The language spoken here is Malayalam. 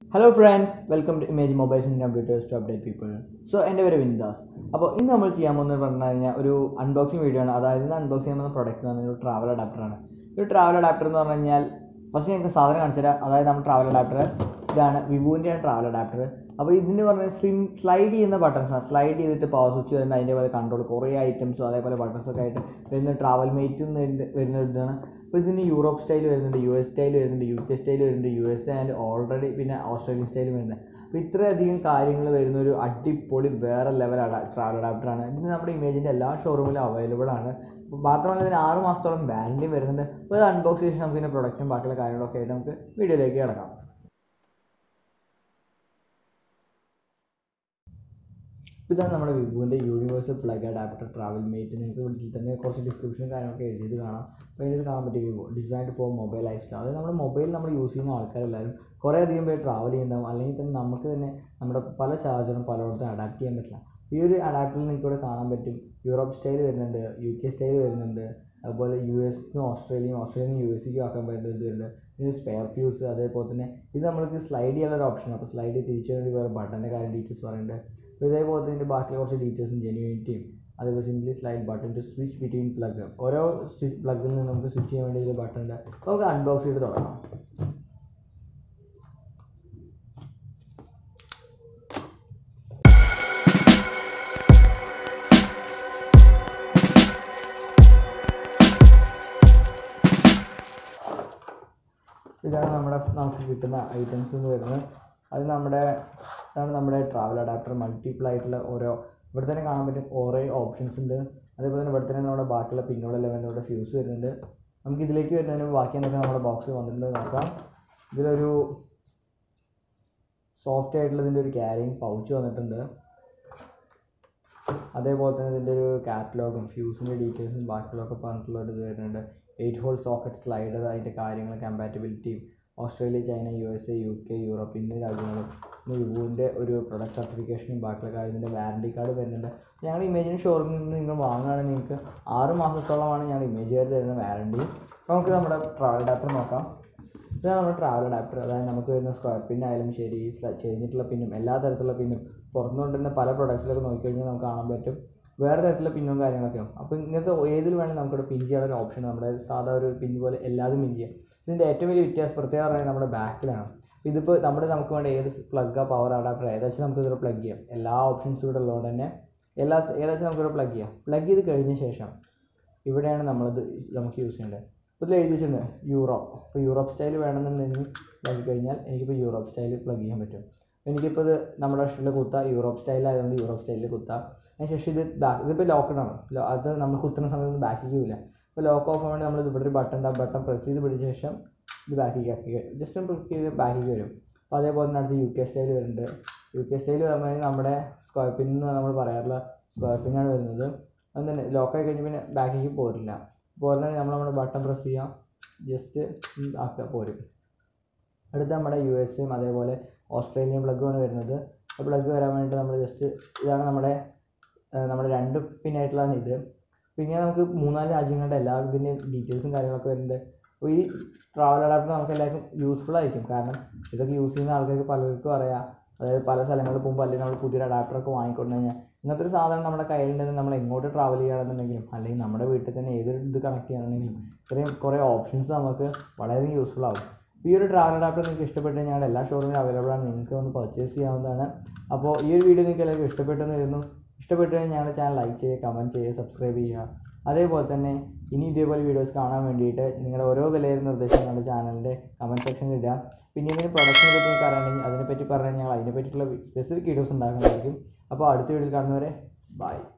hello friends welcome to Image Mobiles and Computers to update people so എൻ്റെ പേര് വിൻദാസ് അപ്പോൾ ഇന്ന് നമ്മൾ ചെയ്യാൻ പോകുന്നത് പറഞ്ഞു കഴിഞ്ഞാൽ ഒരു അൺബോക്സിങ് വീഡിയോ ആണ് അതായത് ഇന്ന് അൺബോക്സ് ചെയ്യാൻ പോകുന്ന പ്രൊഡക്റ്റ് എന്ന് പറഞ്ഞാൽ ഒരു ട്രാവൽ അഡാപ്റ്ററാണ് ഒരു ട്രാവൽ അഡാപ്റ്റർ എന്ന് പറഞ്ഞു കഴിഞ്ഞാൽ ഫസ്റ്റ് ഞങ്ങൾക്ക് സാധനം കാണിച്ചു തരാം അതായത് നമ്മുടെ ട്രാവൽ അഡാപ്റ്റർ ഇതാണ് വിവോൻ്റെയാണ് ട്രാവൽ അഡാപ്റ്റർ അപ്പോൾ ഇതിന് പറഞ്ഞാൽ സ്ലിം സ്ലൈഡ് ചെയ്യുന്ന ബട്ടൺസാണ് സ്ലൈഡ് ചെയ്തിട്ട് പവർ സ്വിച്ച് വരുന്ന അതിൻ്റെ പോലെ കൺട്രോൾ കുറേ ഐറ്റംസും അതേപോലെ ബട്ടൺസൊക്കെ ആയിട്ട് വരുന്ന ട്രാവൽ മേറ്റും വരുന്ന ഇതാണ് അപ്പോൾ ഇതിന് യൂറോപ്പ് സ്റ്റൈൽ വരുന്നുണ്ട് യു എസ് സ്റ്റൈൽ വരുന്നുണ്ട് യു കെ സ്റ്റൈൽ വരുന്നുണ്ട് യു എസ് ആൻഡ് ഓൾറെഡി പിന്നെ ഓസ്ട്രേലിയൻ സ്റ്റൈൽ വരുന്നത് അപ്പോൾ ഇത്രയധികം കാര്യങ്ങൾ വരുന്ന ഒരു അടിപൊളി വേറെ ലെവൽ ട്രാവൽ അഡാപ്റ്ററാണ് ഇത് നമ്മുടെ ഇമേജിൻ്റെ എല്ലാ ഷോറൂമിലും അവൈലബിൾ ആണ് അപ്പോൾ മാത്രമല്ല ഇതിന് ആറ് മാസത്തോളം വാറൻറ്റി വരുന്നുണ്ട് അപ്പോൾ ഇത് അൺബോക്സ് ചെയ്ത് നമുക്ക് ഇതിൻ്റെ പ്രൊഡക്റ്റും ബാക്കിയുള്ള കാര്യങ്ങളൊക്കെ ആയിട്ട് നമുക്ക് വീഡിയോയിലേക്ക് കിടക്കാം ഇതാണ് നമ്മുടെ വിവോൻ്റെ universal plug adapter travel mate നിങ്ങൾക്ക് ഇതിൽ തന്നെ കുറച്ച് ഡിസ്ക്രിപ്ഷനും കാര്യങ്ങളൊക്കെ എഴുതിയത് കാണാം അപ്പോൾ ഇതിൽ കാണാൻ പറ്റിയ Vivo designed for mobile lifestyle അതായത് നമ്മുടെ മൊബൈൽ നമ്മൾ യൂസ് ചെയ്യുന്ന ആൾക്കാരെല്ലാവരും കുറേ അധികം പേര് ട്രാവൽ ചെയ്യുന്നതാവും അല്ലെങ്കിൽ തന്നെ നമുക്ക് തന്നെ നമ്മുടെ പല ചാർജറും പലയിടത്തും അഡാപ്റ്റ് ചെയ്യാൻ പറ്റില്ല ഈ ഒരു അഡാപ്റ്ററിൽ നിങ്ങൾക്ക് ഇവിടെ കാണാൻ പറ്റും യൂറോപ്പ് സ്റ്റൈൽ വരുന്നുണ്ട് യു കെ സ്റ്റൈൽ വരുന്നുണ്ട് അതുപോലെ യു എസിനും ഓസ്ട്രേലിയയും ഓസ്ട്രേലിയയും യു എസിക്കും ആക്കാൻ പറ്റുന്ന ഇത് വരുന്നുണ്ട് ഇത് സ്പെയർ ഫ്യൂസ് അതേപോലെ തന്നെ ഇത് നമ്മൾക്ക് സ്ലൈഡ് ചെയ്യാനുള്ള ഒരു ഓപ്ഷൻ അപ്പോൾ സ്ലൈഡ് തിരിച്ചു വേണ്ടി വേറെ ബട്ടൻ്റെ കാര്യം ഡീറ്റെയിൽസ് പറയുന്നുണ്ട് അപ്പോൾ ഇതേപോലെ തന്നെ ഇതിൻ്റെ ബാക്കിയുള്ള കുറച്ച് ഡീറ്റെയിൽസും ജെന്യൂനിറ്റിയും അതേപോലെ simply slide button to switch between plug ഓരോ സ്വിച്ച് പ്ലഗിൽ നിന്ന് നമുക്ക് സ്വിച്ച് ചെയ്യാൻ വേണ്ടി ഇതിൽ ബട്ടൺ ഉണ്ട് അപ്പോൾ നമുക്ക് അൺബോക്സ് ചെയ്ത് തുടങ്ങാം ഇതാണ് നമ്മുടെ നമുക്ക് കിട്ടുന്ന ഐറ്റംസ് എന്ന് വരുന്നത് അത് നമ്മുടെ ഇതാണ് നമ്മുടെ ട്രാവൽ അഡാപ്റ്റർ മൾട്ടിപ്പിൾ ആയിട്ടുള്ള ഓരോ ഇവിടെ തന്നെ കാണാൻ പറ്റും ഓരോ ഓപ്ഷൻസ് ഉണ്ട് അതേപോലെ തന്നെ ഇവിടെ തന്നെ നമ്മുടെ ബാക്കിയുള്ള പിന്നോടെ ലെവലിൻ്റെ ഫ്യൂസ് വരുന്നുണ്ട് നമുക്ക് ഇതിലേക്ക് വരുന്നതിന് ബാക്കി എന്തൊക്കെ നമ്മുടെ ബോക്സ് വന്നിട്ടുണ്ട് നോക്കാം ഇതിലൊരു സോഫ്റ്റ് ആയിട്ടുള്ള ഇതിൻ്റെ ഒരു ക്യാരിങ് പൗച്ച് വന്നിട്ടുണ്ട് അതേപോലെ തന്നെ ഇതിൻ്റെ ഒരു കാറ്റലോഗും ഫ്യൂസിൻ്റെ ഡീറ്റെയിൽസും ബാക്കിയുള്ളതൊക്കെ പറഞ്ഞിട്ടുള്ള ഒരു ഇത് വരുന്നുണ്ട് എയ്റ്റ് ഹോൾ സോക്കറ്റ് സ്ലൈഡർ അതിൻ്റെ കാര്യങ്ങൾ കമ്പാറ്റബിലിറ്റിയും Australia China U S A U K Europe എന്നീ രാജ്യങ്ങളും പിന്നെ വിവോൻ്റെ ഒരു പ്രൊഡക്റ്റ് സർട്ടിഫിക്കേഷനും ബാക്കിയുള്ള കാര്യത്തിൻ്റെ വാറണ്ടി കാർഡ് വരുന്നുണ്ട് ഞങ്ങൾ ഇമേജിന് ഷോറൂമിൽ നിന്ന് നിങ്ങൾ വാങ്ങുകയാണെങ്കിൽ നിങ്ങൾക്ക് ആറ് മാസത്തോളമാണ് ഞങ്ങൾ ഇമേജുകാർ തരുന്ന വാറണ്ടി അപ്പോൾ നമുക്ക് നമ്മുടെ ട്രാവൽ അഡാപ്റ്റർ നോക്കാം ഇതാണ് നമ്മുടെ ട്രാവൽ അഡാപ്റ്റർ അതായത് നമുക്ക് വരുന്ന സ്ക്വയർ പിന്നായാലും ശരി ചെയ്തിട്ടുള്ള പിന്നും എല്ലാ തരത്തിലുള്ള പിന്നും പുറത്തുകൊണ്ട് തന്നെ പല പ്രൊഡക്ട്സിലൊക്കെ നോക്കിക്കഴിഞ്ഞാൽ നമുക്ക് കാണാൻ പറ്റും വേറെ തരത്തിലുള്ള പിന്നും കാര്യങ്ങളൊക്കെ അപ്പോൾ ഇങ്ങനത്തെ ഏതിൽ വേണമെങ്കിലും നമുക്കിവിടെ പിൻ ചെയ്യാനുള്ള ഒരു ഓപ്ഷൻ നമ്മുടെ സാധാ ഒരു പിൻ പോലെ എല്ലാതും പിൻ ചെയ്യാം ഇതിൻ്റെ ഏറ്റവും വലിയ വ്യത്യാസം പ്രത്യേകം പറയുന്നത് നമ്മുടെ ബാക്കിലാണ് ഇതിപ്പോൾ നമ്മുടെ നമുക്ക് വേണ്ട ഏത് പ്ലഗ് പവർ അഡാപ്റ്റർ ഏതാச்சுം നമുക്ക് ഇതിൽ പ്ലഗ് ചെയ്യാം എല്ലാ ഓപ്ഷൻസും ഇവിടെ ഉള്ളതുകൊണ്ട് തന്നെ എല്ലാ ഏതാச்சுം നമുക്കിവിടെ പ്ലഗ് ചെയ്യാം പ്ലഗ് ചെയ്ത് കഴിഞ്ഞ ശേഷം ഇവിടെയാണ് നമ്മളത് നമുക്ക് യൂസ് ചെയ്യേണ്ടത് ഇപ്പോൾ ഇതിൽ എഴുതി വെച്ചിട്ടുണ്ട് യൂറോപ്പ് ഇപ്പോൾ യൂറോപ്പ് സ്റ്റൈൽ വേണമെന്നുണ്ടെങ്കിൽ പ്ലഗ് കഴിഞ്ഞാൽ എനിക്കിപ്പോൾ യൂറോപ്പ് സ്റ്റൈൽ പ്ലഗ് ചെയ്യാൻ പറ്റും എനിക്കിപ്പോൾ ഇത് നമ്മുടെ ഇഷ്ടത്തിൽ കുത്താം യൂറോപ്പ് സ്റ്റൈൽ ആയതുകൊണ്ട് യൂറോപ്പ് സ്റ്റൈലിൽ കുത്താം അതിനുശേഷം ഇത് ബാക്ക് ഇതിപ്പോൾ ലോക്കഡാണ് അത് നമ്മൾ കുത്തുന്ന സമയത്ത് ബാക്കിലേക്ക് പോവില്ല ഇപ്പോൾ ലോക്ക് ഓഫ് വേണ്ടി നമ്മൾ ഇവിടെ ഒരു ബട്ടൺ ഉണ്ട് ആ ബട്ടൺ പ്രസ് ചെയ്ത് പിടിച്ച ശേഷം ഇത് ബാക്കിലേക്ക് ആക്കി ജസ്റ്റ് ഒന്ന് ക്ലിക്ക് ചെയ്ത് ബാക്കിലേക്ക് വരും അപ്പോൾ അതേപോലെ തന്നെ അടുത്ത് യു കെ സ്റ്റൈൽ വരുന്നുണ്ട് യു കെ സ്റ്റൈൽ വരുമ്പോൾ നമ്മുടെ സ്ക്വയർ പിൻ എന്ന് നമ്മൾ പറയാറുള്ള സ്ക്വയർ പിന്നാണ് വരുന്നത് അത് തന്നെ ലോക്കായി കഴിഞ്ഞ് പിന്നെ ബാക്കിലേക്ക് പോരില്ല പോരുന്ന നമ്മൾ നമ്മുടെ ബട്ടൺ പ്രസ് ചെയ്യാം ജസ്റ്റ് ആക്കുക പോരും അടുത്ത നമ്മുടെ യു എസ് എയും അതേപോലെ ഓസ്ട്രേലിയൻ പ്ലഗുമാണ് വരുന്നത് ആ പ്ലഗ് വരാൻ വേണ്ടിയിട്ട് നമ്മൾ ജസ്റ്റ് ഇതാണ് നമ്മുടെ നമ്മുടെ രണ്ട് പിന്നായിട്ടുള്ളതാണ് ഇത് പിന്നെ നമുക്ക് മൂന്നാല് രാജ്യങ്ങളുടെ എല്ലാ ഇതിൻ്റെയും ഡീറ്റെയിൽസും കാര്യങ്ങളൊക്കെ വരുന്നുണ്ട് അപ്പോൾ ഈ ട്രാവൽ അഡാപ്റ്റർ നമുക്ക് എല്ലാവർക്കും യൂസ്ഫുൾ ആയിരിക്കും കാരണം ഇതൊക്കെ യൂസ് ചെയ്യുന്ന ആൾക്കാർക്ക് പലർക്കും അറിയാം അതായത് പല സ്ഥലങ്ങളിൽ പോകുമ്പോൾ അല്ലെങ്കിൽ നമ്മൾ പുതിയൊരു അഡാപ്റ്ററൊക്കെ വാങ്ങിക്കൊണ്ടു കഴിഞ്ഞാൽ ഇങ്ങനത്തെ ഒരു സാധനം നമ്മുടെ കയ്യിലുണ്ടെങ്കിൽ നമ്മൾ എങ്ങോട്ട് ട്രാവൽ ചെയ്യുകയാണെന്നുണ്ടെങ്കിലും അല്ലെങ്കിൽ നമ്മുടെ വീട്ടിൽ തന്നെ ഏതൊരു ഇത് കണക്ട് ചെയ്യുകയാണെന്നുണ്ടെങ്കിലും ഇത്രയും കുറേ ഓപ്ഷൻസ് നമുക്ക് വളരെയധികം യൂസ്ഫുൾ ആവും ഈ ഒരു ട്രാവൽ അഡാപ്റ്റർ നിങ്ങൾക്ക് ഇഷ്ടപ്പെട്ട് ഞങ്ങളുടെ എല്ലാ ഷോറൂമിലും അവൈലബിൾ ആണ് നിങ്ങൾക്ക് ഒന്ന് പർച്ചേസ് ചെയ്യാവുന്നതാണ് അപ്പോൾ ഈ ഒരു വീഡിയോ നിങ്ങൾക്ക് എല്ലാവർക്കും ഇഷ്ടപ്പെട്ടെന്ന് വരുന്നു ഇഷ്ടപ്പെട്ടു കഴിഞ്ഞാൽ ഞങ്ങളുടെ ചാനൽ ലൈക്ക് ചെയ്യുക കമൻറ്റ് ചെയ്യുക സബ്സ്ക്രൈബ് ചെയ്യുക അതേപോലെ തന്നെ ഇനി ഇതേപോലെ വീഡിയോസ് കാണാൻ വേണ്ടിയിട്ട് നിങ്ങളുടെ ഓരോ വിലയേറെ നിർദ്ദേശം നമ്മുടെ ചാനലിൻ്റെ കമൻറ്റ് സെക്ഷനിൽ ഇടുക പിന്നെ ഇതിന് പ്രൊഡക്റ്റിനെ പറ്റി നിങ്ങൾക്ക് അറിയണമെങ്കിൽ അതിനെപ്പറ്റി പറഞ്ഞാൽ ഞങ്ങൾ അതിനെ പറ്റിയിട്ടുള്ള സ്പെസിഫിക് വീഡിയോസ് ഉണ്ടാക്കുന്നതായിരിക്കും അപ്പോൾ അടുത്ത വീഡിയോയിൽ കാണുന്നവരെ ബൈ